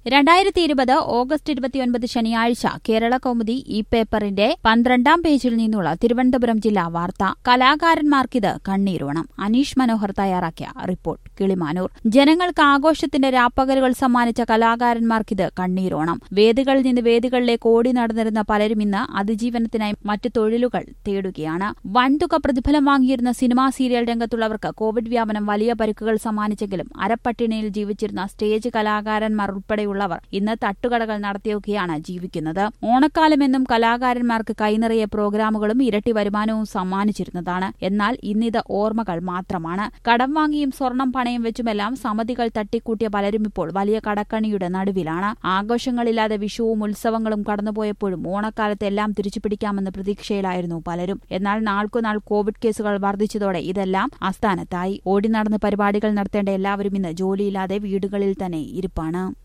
രണ്ടായിരത്തി ഇരുപത് ഓഗസ്റ്റ് ഇരുപത്തിയൊൻപത് ശനിയാഴ്ച കേരള കൗമുദി ഈ പേപ്പറിന്റെ പന്ത്രണ്ടാം പേജിൽ നിന്നുള്ള തിരുവനന്തപുരം ജില്ലാ വാർത്ത കലാകാരന്മാർക്കിത് കണ്ണീരോണം അനീഷ് മനോഹർ തയ്യാറാക്കിയ റിപ്പോർട്ട് കിളിമാനൂർ ജനങ്ങൾക്ക് ആഘോഷത്തിന്റെ രാപ്പകലുകൾ സമ്മാനിച്ച കലാകാരന്മാർക്കിത് കണ്ണീരോണം വേദികളിൽ നിന്ന് വേദികളിലേക്ക് ഓടി നടന്നിരുന്ന പലരും ഇന്ന് അതിജീവനത്തിനായി മറ്റു തൊഴിലുകൾ തേടുകയാണ് വൻതുക പ്രതിഫലം വാങ്ങിയിരുന്ന സിനിമാ സീരിയൽ രംഗത്തുള്ളവർക്ക് കോവിഡ് വ്യാപനം വലിയ പരിക്കുകൾ സമ്മാനിച്ചെങ്കിലും അരപ്പട്ടിണിയിൽ ജീവിച്ചിരുന്ന സ്റ്റേജ് കലാകാരന്മാർ ഉൾപ്പെടെയുള്ളവർ ഇന്ന് തട്ടുകടകൾ നടത്തിയൊക്കെയാണ് ജീവിക്കുന്നത് ഓണക്കാലമെന്നും കലാകാരന്മാർക്ക് കൈനിറയ പ്രോഗ്രാമുകളും ഇരട്ടി വരുമാനവും സമ്മാനിച്ചിരുന്നതാണ് എന്നാൽ ഇന്നിത് ഓർമ്മകൾ മാത്രമാണ് കടം വാങ്ങിയും സ്വർണം പണയം വെച്ചുമെല്ലാം സമിതികൾ തട്ടിക്കൂട്ടിയ പലരും ഇപ്പോൾ വലിയ കടക്കണിയുടെ നടുവിലാണ് ആഘോഷങ്ങളില്ലാതെ വിഷുവും ഉത്സവങ്ങളും കടന്നുപോയപ്പോഴും ഓണക്കാലത്ത് എല്ലാം തിരിച്ചുപിടിക്കാമെന്ന പ്രതീക്ഷയിലായിരുന്നു പലരും എന്നാൽ നാൾക്കുനാൾ കോവിഡ് കേസുകൾ വർദ്ധിച്ചതോടെ ഇതെല്ലാം അസ്ഥാനത്തായി ഓടി നടന്ന് പരിപാടികൾ നടത്തേണ്ട എല്ലാവരും ഇന്ന് ജോലിയില്ലാതെ വീടുകളിൽ തന്നെ ഇരിപ്പാണ്